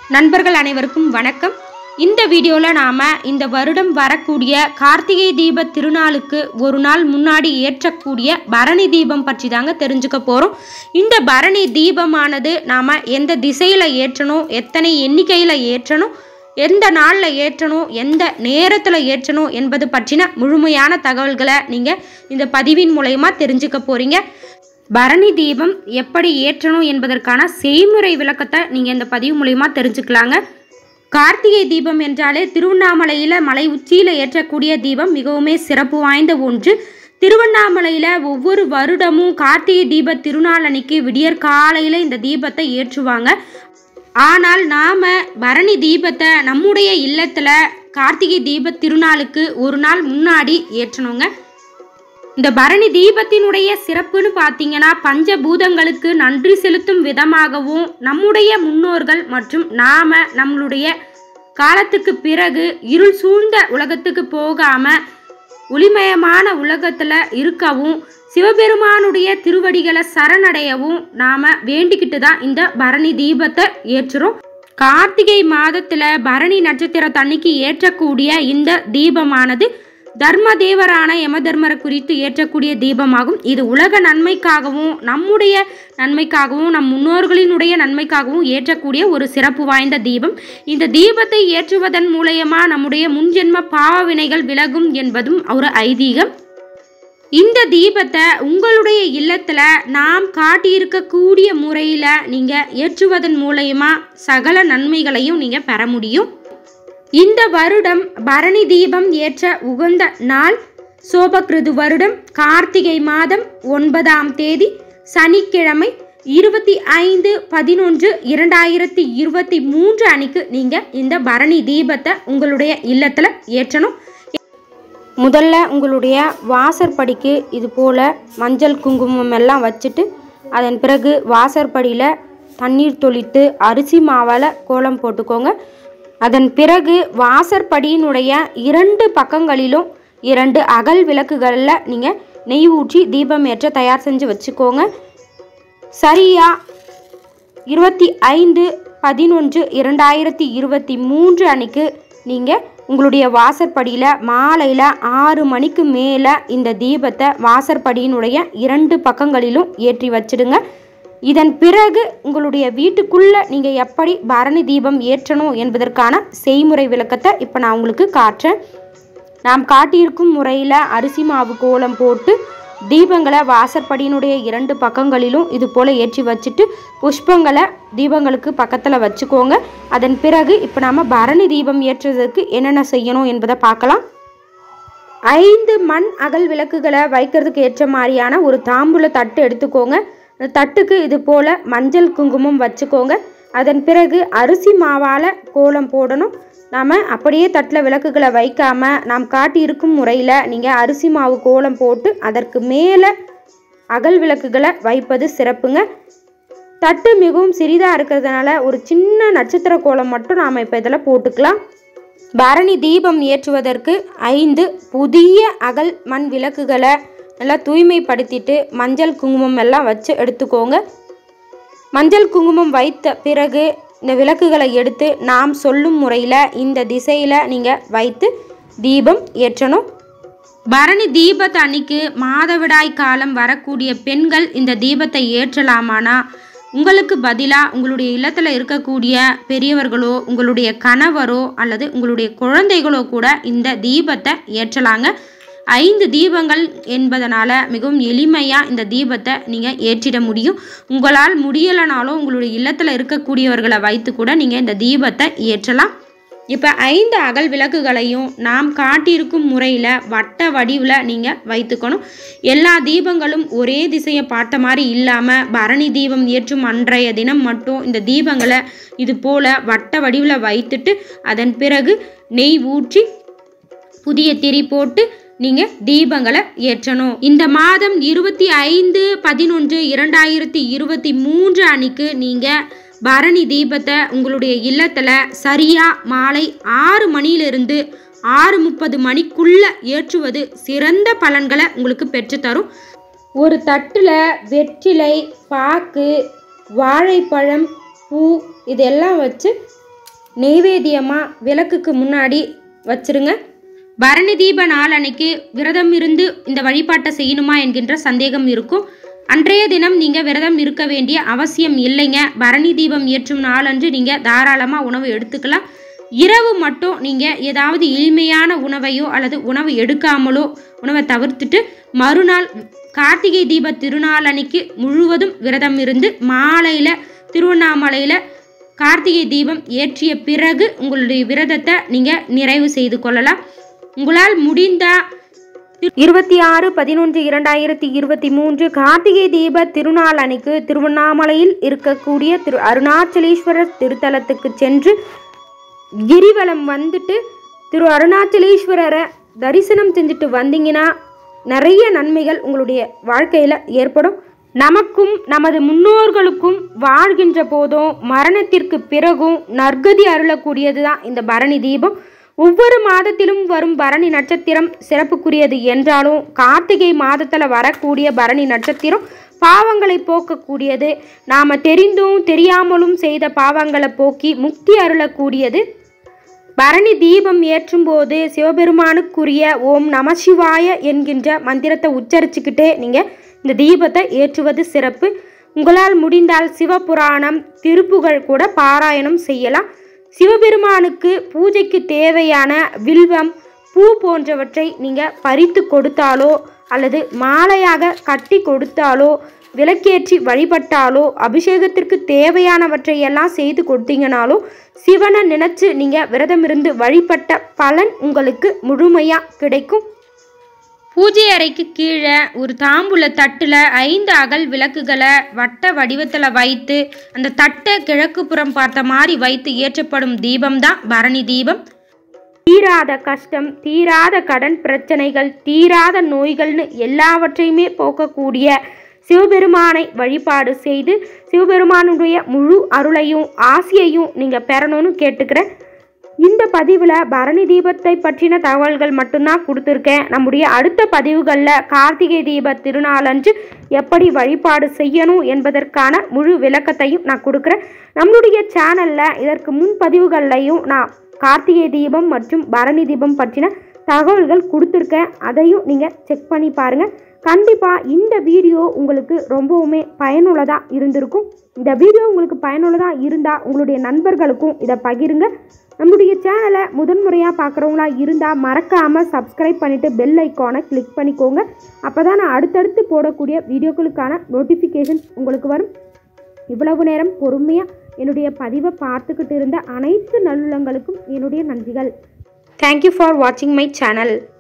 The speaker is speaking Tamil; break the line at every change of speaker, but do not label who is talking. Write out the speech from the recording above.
நண்பர்கள் அனைவருக்கும் வணக்கம் இந்த வீடியோவில் நாம் இந்த வருடம் வரக்கூடிய கார்த்திகை தீப திருநாளுக்கு ஒரு நாள் முன்னாடி ஏற்றக்கூடிய பரணி தீபம் பற்றி தாங்க தெரிஞ்சுக்க போகிறோம் இந்த பரணி தீபமானது நாம் எந்த திசையில் ஏற்றணும் எத்தனை எண்ணிக்கையில் ஏற்றணும் எந்த நாளில் ஏற்றணும் எந்த நேரத்தில் ஏற்றணும் என்பது பற்றின முழுமையான தகவல்களை நீங்கள் இந்த பதிவின் மூலயமா தெரிஞ்சுக்க போகிறீங்க பரணி தீபம் எப்படி ஏற்றணும் என்பதற்கான செய்முறை விளக்கத்தை நீங்கள் இந்த பதிவு மூலயமா தெரிஞ்சுக்கலாங்க கார்த்திகை தீபம் என்றாலே திருவண்ணாமலையில் மலை உச்சியில் ஏற்றக்கூடிய தீபம் மிகவுமே சிறப்பு வாய்ந்த ஒன்று திருவண்ணாமலையில் ஒவ்வொரு வருடமும் கார்த்திகை தீப திருநாள் அன்னைக்கு விடியற் காலையில் இந்த தீபத்தை ஏற்றுவாங்க ஆனால் நாம் பரணி தீபத்தை நம்முடைய இல்லத்தில் கார்த்திகை தீப திருநாளுக்கு ஒரு நாள் முன்னாடி ஏற்றணுங்க இந்த பரணி தீபத்தினுடைய சிறப்புன்னு பார்த்தீங்கன்னா பஞ்சபூதங்களுக்கு நன்றி செலுத்தும் விதமாகவும் நம்முடைய முன்னோர்கள் மற்றும் நாம நம்மளுடைய காலத்துக்கு பிறகு இருள் சூழ்ந்த உலகத்துக்கு போகாம ஒளிமயமான உலகத்தில் இருக்கவும் சிவபெருமானுடைய திருவடிகளை சரணடையவும் நாம வேண்டிக்கிட்டு தான் இந்த பரணி தீபத்தை ஏற்றுறோம் கார்த்திகை மாதத்துல பரணி நட்சத்திரத்தன்னைக்கு ஏற்றக்கூடிய இந்த தீபமானது தர்ம தேவரான யமதர்மரை குறித்து ஏற்றக்கூடிய தீபமாகும் இது உலக நன்மைக்காகவும் நம்முடைய நன்மைக்காகவும் நம் முன்னோர்களினுடைய நன்மைக்காகவும் ஏற்றக்கூடிய ஒரு சிறப்பு வாய்ந்த தீபம் இந்த தீபத்தை ஏற்றுவதன் மூலயமா நம்முடைய முன்ஜென்ம பாவ வினைகள் விலகும் என்பதும் ஒரு ஐதீகம் இந்த தீபத்தை உங்களுடைய இல்லத்தில் நாம் காட்டியிருக்கக்கூடிய முறையில் நீங்கள் ஏற்றுவதன் மூலயமா சகல நன்மைகளையும் நீங்கள் பெற முடியும் இந்த வருடம் பரணி தீபம் ஏற்ற உகந்த நாள் சோபகிருது வருடம் கார்த்திகை மாதம் ஒன்பதாம் தேதி சனிக்கிழமை இருபத்தி ஐந்து பதினொன்று இரண்டாயிரத்தி இருபத்தி மூன்று அன்னைக்கு நீங்கள் இந்த பரணி தீபத்தை உங்களுடைய இல்லத்தில் ஏற்றணும் முதல்ல உங்களுடைய வாசற்படிக்கு இது போல் மஞ்சள் குங்குமம் எல்லாம் வச்சுட்டு அதன் பிறகு வாசற்படியில் தண்ணீர் தொளித்து அரிசி மாவால் கோலம் போட்டுக்கோங்க அதன் பிறகு வாசற்படியினுடைய இரண்டு பக்கங்களிலும் இரண்டு அகல் விளக்குகளில் நீங்கள் நெய் ஊற்றி தீபம் ஏற்ற தயார் செஞ்சு வச்சுக்கோங்க சரியா இருபத்தி ஐந்து பதினொன்று இரண்டாயிரத்தி இருபத்தி மூன்று அன்னைக்கு நீங்கள் உங்களுடைய வாசற்படியில் மாலையில் ஆறு மணிக்கு மேலே இந்த தீபத்தை வாசற்படியினுடைய இரண்டு பக்கங்களிலும் ஏற்றி வச்சிடுங்க இதன் பிறகு உங்களுடைய வீட்டுக்குள்ளே நீங்கள் எப்படி பரணி தீபம் ஏற்றணும் என்பதற்கான செய்முறை விளக்கத்தை இப்போ நான் உங்களுக்கு காட்டுறேன் நாம் காட்டியிருக்கும் முறையில் அரிசி மாவு கோலம் போட்டு தீபங்களை வாசற்படியினுடைய இரண்டு பக்கங்களிலும் இது போல் ஏற்றி வச்சுட்டு புஷ்பங்களை தீபங்களுக்கு பக்கத்தில் வச்சுக்கோங்க அதன் பிறகு இப்போ நாம் பரணி தீபம் ஏற்றுறதுக்கு என்னென்ன செய்யணும் என்பதை பார்க்கலாம் ஐந்து மண் அகல் விளக்குகளை வைக்கிறதுக்கு ஏற்ற மாதிரியான ஒரு தாம்பூல தட்டு எடுத்துக்கோங்க அந்த தட்டுக்கு இது போல் மஞ்சள் குங்குமம் வச்சுக்கோங்க அதன் பிறகு அரிசி மாவால் கோலம் போடணும் நாம் அப்படியே தட்டில் விளக்குகளை வைக்காமல் நாம் காட்டியிருக்கும் முறையில் நீங்கள் அரிசி மாவு கோலம் போட்டு அதற்கு மேலே அகல் விளக்குகளை வைப்பது சிறப்புங்க தட்டு மிகவும் சிறிதாக இருக்கிறதுனால ஒரு சின்ன நட்சத்திர கோலம் மட்டும் நாம் இப்போ இதில் போட்டுக்கலாம் பரணி தீபம் ஏற்றுவதற்கு ஐந்து புதிய அகல் மண் விளக்குகளை நல்லா தூய்மைப்படுத்திட்டு மஞ்சள் குங்குமம் எல்லாம் வச்சு எடுத்துக்கோங்க மஞ்சள் குங்குமம் வைத்த பிறகு இந்த விளக்குகளை எடுத்து நாம் சொல்லும் முறையில் இந்த திசையில் நீங்கள் வைத்து தீபம் ஏற்றணும் பரணி தீபத்தை அன்னைக்கு மாதவிடாய் காலம் வரக்கூடிய பெண்கள் இந்த தீபத்தை ஏற்றலாமானா உங்களுக்கு பதிலாக உங்களுடைய இல்லத்தில் இருக்கக்கூடிய பெரியவர்களோ உங்களுடைய கணவரோ அல்லது உங்களுடைய குழந்தைகளோ கூட இந்த தீபத்தை ஏற்றலாங்க ஐந்து தீபங்கள் என்பதனால மிகவும் எளிமையாக இந்த தீபத்தை நீங்கள் ஏற்றிட முடியும் உங்களால் முடியலைனாலும் உங்களுடைய இல்லத்தில் இருக்கக்கூடியவர்களை வைத்து கூட நீங்கள் இந்த தீபத்தை ஏற்றலாம் இப்போ ஐந்து அகல் விளக்குகளையும் நாம் காட்டியிருக்கும் முறையில் வட்ட வடிவில் நீங்கள் வைத்துக்கணும் எல்லா தீபங்களும் ஒரே திசையை பார்த்த மாதிரி இல்லாமல் பரணி தீபம் ஏற்றும் அன்றைய தினம் மட்டும் இந்த தீபங்களை இது போல் வட்ட வடிவில் வைத்துட்டு அதன் பிறகு நெய் ஊற்றி புதிய திரி போட்டு நீங்கள் தீபங்களை ஏற்றணும் இந்த மாதம் இருபத்தி ஐந்து பதினொன்று இரண்டாயிரத்தி இருபத்தி மூன்று அன்னைக்கு நீங்கள் பரணி தீபத்தை உங்களுடைய இல்லத்தில் சரியாக மாலை ஆறு மணியிலிருந்து ஆறு முப்பது மணிக்குள்ள ஏற்றுவது சிறந்த பலன்களை உங்களுக்கு பெற்றுத்தரும் ஒரு தட்டில் வெற்றிலை பாக்கு வாழைப்பழம் பூ இதெல்லாம் வச்சு நெய்வேத்தியமாக விளக்குக்கு முன்னாடி வச்சிருங்க பரணி தீப நாள் அன்னைக்கு விரதம் இருந்து இந்த வழிபாட்டை செய்யணுமா என்கின்ற சந்தேகம் இருக்கும் அன்றைய தினம் நீங்கள் விரதம் இருக்க வேண்டிய அவசியம் இல்லைங்க பரணி தீபம் ஏற்றும் நாளன்று நீங்கள் தாராளமாக உணவு எடுத்துக்கலாம் இரவு மட்டும் நீங்கள் ஏதாவது எளிமையான உணவையோ அல்லது உணவு எடுக்காமலோ உணவை தவிர்த்துட்டு மறுநாள் கார்த்திகை தீப திருநாள் அன்னைக்கு முழுவதும் விரதம் இருந்து மாலையில் திருவண்ணாமலையில் கார்த்திகை தீபம் ஏற்றிய பிறகு உங்களுடைய விரதத்தை நீங்கள் நிறைவு செய்து கொள்ளலாம் உங்களால் முடிந்தால் இருபத்தி ஆறு பதினொன்று இரண்டாயிரத்தி இருபத்தி மூன்று கார்த்திகை தீப திருநாள் அன்னைக்கு திருவண்ணாமலையில் இருக்கக்கூடிய திரு அருணாச்சலேஸ்வரர் திருத்தலத்துக்கு சென்று கிரிவலம் வந்துட்டு திரு அருணாச்சலேஸ்வரரை தரிசனம் செஞ்சுட்டு வந்தீங்கன்னா நிறைய நன்மைகள் உங்களுடைய வாழ்க்கையில் ஏற்படும் நமக்கும் நமது முன்னோர்களுக்கும் வாழ்கின்ற போதும் மரணத்திற்கு பிறகும் நற்கதி அருளக்கூடியது தான் இந்த பரணி தீபம் ஒவ்வொரு மாதத்திலும் வரும் பரணி நட்சத்திரம் சிறப்புக்குரியது என்றாலும் கார்த்திகை மாதத்தில் வரக்கூடிய பரணி நட்சத்திரம் பாவங்களை போக்கக்கூடியது நாம் தெரிந்தும் தெரியாமலும் செய்த பாவங்களை போக்கி முக்தி அருளக்கூடியது பரணி தீபம் ஏற்றும் போது சிவபெருமானுக்குரிய ஓம் நமசிவாய என்கின்ற மந்திரத்தை உச்சரிச்சுக்கிட்டே நீங்கள் இந்த தீபத்தை ஏற்றுவது சிறப்பு உங்களால் முடிந்தால் சிவபுராணம் திருப்புகழ் கூட பாராயணம் செய்யலாம் சிவபெருமானுக்கு பூஜைக்கு தேவையான வில்வம் பூ போன்றவற்றை நீங்கள் பறித்து கொடுத்தாலோ அல்லது மாலையாக கட்டி கொடுத்தாலோ விளக்கேற்றி வழிபட்டாலோ அபிஷேகத்திற்கு தேவையானவற்றை எல்லாம் செய்து கொடுத்தீங்கனாலோ சிவனை நினச்சி நீங்கள் விரதம் இருந்து வழிபட்ட பலன் உங்களுக்கு முழுமையாக கிடைக்கும் பூஜை அறைக்கு கீழே ஒரு தாம்பூல தட்டில் ஐந்து அகல் விளக்குகளை வட்ட வடிவத்தில் வைத்து அந்த தட்டை கிழக்கு புறம் பார்த்த மாதிரி வைத்து ஏற்றப்படும் தீபம் தான் பரணி தீபம் தீராத கஷ்டம் தீராத கடன் பிரச்சனைகள் தீராத நோய்கள்னு எல்லாவற்றையுமே போக்கக்கூடிய சிவபெருமானை வழிபாடு செய்து சிவபெருமானுடைய முழு அருளையும் ஆசியையும் நீங்கள் பெறணும்னு கேட்டுக்கிறேன் இந்த பதிவில் பரணி தீபத்தை பற்றின தகவல்கள் மட்டும்தான் கொடுத்துருக்கேன் நம்முடைய அடுத்த பதிவுகளில் கார்த்திகை தீப திருநாளன்று எப்படி வழிபாடு செய்யணும் என்பதற்கான முழு விளக்கத்தையும் நான் கொடுக்குறேன் நம்மளுடைய சேனலில் இதற்கு முன் பதிவுகள்லையும் நான் கார்த்திகை தீபம் மற்றும் பரணி தீபம் பற்றின தகவல்கள் கொடுத்துருக்கேன் அதையும் நீங்கள் செக் பண்ணி பாருங்கள் கண்டிப்பாக இந்த வீடியோ உங்களுக்கு ரொம்பவுமே பயனுள்ளதாக இருந்திருக்கும் இந்த வீடியோ உங்களுக்கு பயனுள்ளதாக இருந்தால் உங்களுடைய நண்பர்களுக்கும் இதை பகிருங்க நம்முடைய சேனலை முதன்முறையாக பார்க்குறவங்களா இருந்தால் மறக்காமல் சப்ஸ்கிரைப் பண்ணிவிட்டு பெல் ஐக்கானை கிளிக் பண்ணிக்கோங்க அப்போ தான் நான் அடுத்தடுத்து போடக்கூடிய வீடியோக்களுக்கான நோட்டிஃபிகேஷன்ஸ் உங்களுக்கு வரும் இவ்வளவு நேரம் பொறுமையாக என்னுடைய பதிவை பார்த்துக்கிட்டு இருந்த அனைத்து நல்லுள்ளங்களுக்கும் என்னுடைய நன்றிகள் தேங்க்யூ ஃபார் வாட்சிங் மை சேனல்